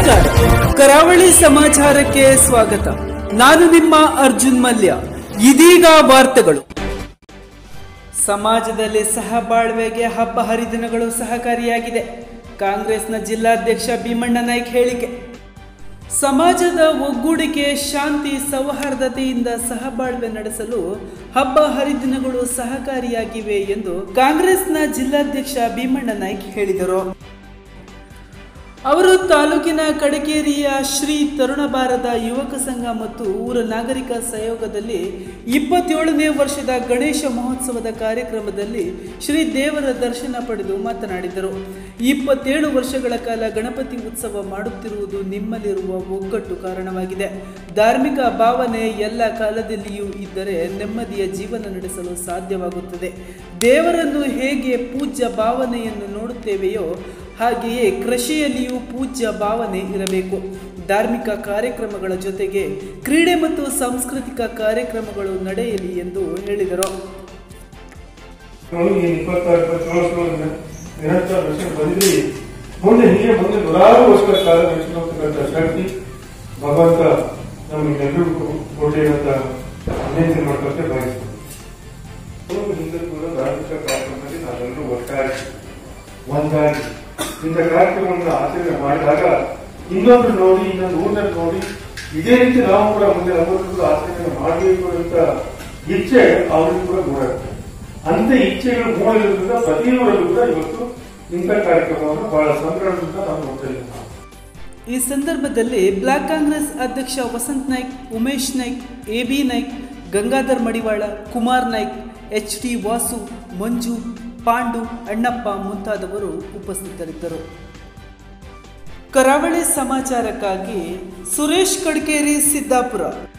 ನಮಸ್ಕಾರ ಕರಾವಳಿ ಸಮಾಚಾರಕ್ಕೆ ಸ್ವಾಗತ ನಾನು ನಿಮ್ಮ ಅರ್ಜುನ್ ಮಲ್ಯ ಇದೀಗ ವಾರ್ತೆಗಳು ಸಮಾಜದಲ್ಲಿ ಸಹಬಾಳ್ವೆಗೆ ಹಬ್ಬ ಹರಿದಿನಗಳು ಸಹಕಾರಿಯಾಗಿದೆ ಕಾಂಗ್ರೆಸ್ನ ಜಿಲ್ಲಾಧ್ಯಕ್ಷ ಭೀಮಣ್ಣ ನಾಯ್ಕ್ ಹೇಳಿಕೆ ಸಮಾಜದ ಒಗ್ಗೂಡಿಕೆ ಶಾಂತಿ ಸೌಹಾರ್ದತೆಯಿಂದ ಸಹಬಾಳ್ವೆ ನಡೆಸಲು ಹಬ್ಬ ಹರಿದಿನಗಳು ಸಹಕಾರಿಯಾಗಿವೆ ಎಂದು ಕಾಂಗ್ರೆಸ್ನ ಜಿಲ್ಲಾಧ್ಯಕ್ಷ ಭೀಮಣ್ಣ ನಾಯ್ಕ್ ಹೇಳಿದರು ಅವರು ತಾಲೂಕಿನ ಕಡಕೇರಿಯ ಶ್ರೀ ತರುಣ ಭಾರತ ಯುವಕ ಸಂಘ ಮತ್ತು ಊರ ನಾಗರಿಕ ಸಹಯೋಗದಲ್ಲಿ ಇಪ್ಪತ್ತೇಳನೇ ವರ್ಷದ ಗಣೇಶ ಮಹೋತ್ಸವದ ಕಾರ್ಯಕ್ರಮದಲ್ಲಿ ಶ್ರೀ ದೇವರ ದರ್ಶನ ಪಡೆದು ಮಾತನಾಡಿದರು ಇಪ್ಪತ್ತೇಳು ವರ್ಷಗಳ ಕಾಲ ಗಣಪತಿ ಉತ್ಸವ ಮಾಡುತ್ತಿರುವುದು ನಿಮ್ಮಲ್ಲಿರುವ ಒಗ್ಗಟ್ಟು ಕಾರಣವಾಗಿದೆ ಧಾರ್ಮಿಕ ಭಾವನೆ ಎಲ್ಲ ಕಾಲದಲ್ಲಿಯೂ ಇದ್ದರೆ ನೆಮ್ಮದಿಯ ಜೀವನ ನಡೆಸಲು ಸಾಧ್ಯವಾಗುತ್ತದೆ ದೇವರನ್ನು ಹೇಗೆ ಪೂಜ್ಯ ಭಾವನೆಯನ್ನು ನೋಡುತ್ತೇವೆಯೋ ಹಾಗೆಯೇ ಕೃಷಿಯಲ್ಲಿಯೂ ಪೂಜ್ಯ ಭಾವನೆ ಇರಬೇಕು ಧಾರ್ಮಿಕ ಕಾರ್ಯಕ್ರಮಗಳ ಜೊತೆಗೆ ಕ್ರೀಡೆ ಮತ್ತು ಸಾಂಸ್ಕೃತಿಕ ಕಾರ್ಯಕ್ರಮಗಳು ನಡೆಯಲಿ ಎಂದು ಹೇಳಿದರು ನೋಡಿ ಈ ಇಪ್ಪತ್ತಾರು ಇಪ್ಪತ್ತೇಳು ವರ್ಷಗಳ ನಿರಂತರ ರಕ್ಷಣೆ ಬಂದಿದ್ರಿ ಮುಂದೆ ಹೀಗೆ ಮುಂದೆ ನೂರಾರು ವರ್ಷಗಳ ಕಾಲ ನಡೆಸಿರ್ತಕ್ಕಂಥ ಶಕ್ತಿ ಭಗವಂತ ನಮಗೆಲ್ಲರಿಗೂ ಕೊಡಲಿ ಅಂತ ವಿನಂತಿ ಮಾಡ್ಕೊಳ್ತೆ ಬಯಸ್ತೀನಿ ಹಿಂದೆ ಕೂಡ ಧಾರ್ಮಿಕ ಕಾರ್ಯಕ್ರಮದಲ್ಲಿ ನಾವೆಲ್ಲರೂ ಒಟ್ಟಾಗಿ ಒಂದಾಗಿ ಇಂಥ ಕಾರ್ಯಕ್ರಮವನ್ನು ಆಚರಣೆ ಮಾಡಿದಾಗ ಇನ್ನೊಬ್ರು ನೋಡಿ ಇನ್ನೊಂದು ಊರಿನಲ್ಲಿ ನೋಡಿ ಇದೇ ರೀತಿ ನಾವು ಕೂಡ ಮುಂದೆ ನಮ್ಮನ್ನು ಆಚರಣೆ ಮಾಡಬೇಕು ಅಂತ ಇಚ್ಛೆ ಅವ್ರಿಗೆ ಕೂಡ ಮೂಡುತ್ತೆ ಅಂತ ಇಚ್ಛೆಗಳು ಮೂಡಿರೋದ್ರಿಂದ ಪ್ರತಿಯೊಬ್ಬರಲ್ಲೂ ಕೂಡ ಇವತ್ತು ಇಂಥ ಕಾರ್ಯಕ್ರಮವನ್ನು ಬಹಳ ಸಂಭ್ರಮದಿಂದ ನಾವು ನೋಡ್ತಾ ಇದ್ದೀವಿ ಈ ಸಂದರ್ಭದಲ್ಲಿ ಬ್ಲಾಕ್ ಕಾಂಗ್ರೆಸ್ ಅಧ್ಯಕ್ಷ Vasant Naik Umesh Naik A B Naik Gangadhar Madivala Kumar Naik H T Vasu Manju Pandu Annappa ಮುಂತಾದವರು ಉಪಸ್ಥಿತರಿದ್ದರು ಕರಾವಳಿ ಸಮಾಚಾರಕ್ಕಾಗಿ ಸುರೇಶ್ ಕಡ್ಕೇರಿ ಸಿದ್ದಾಪುರ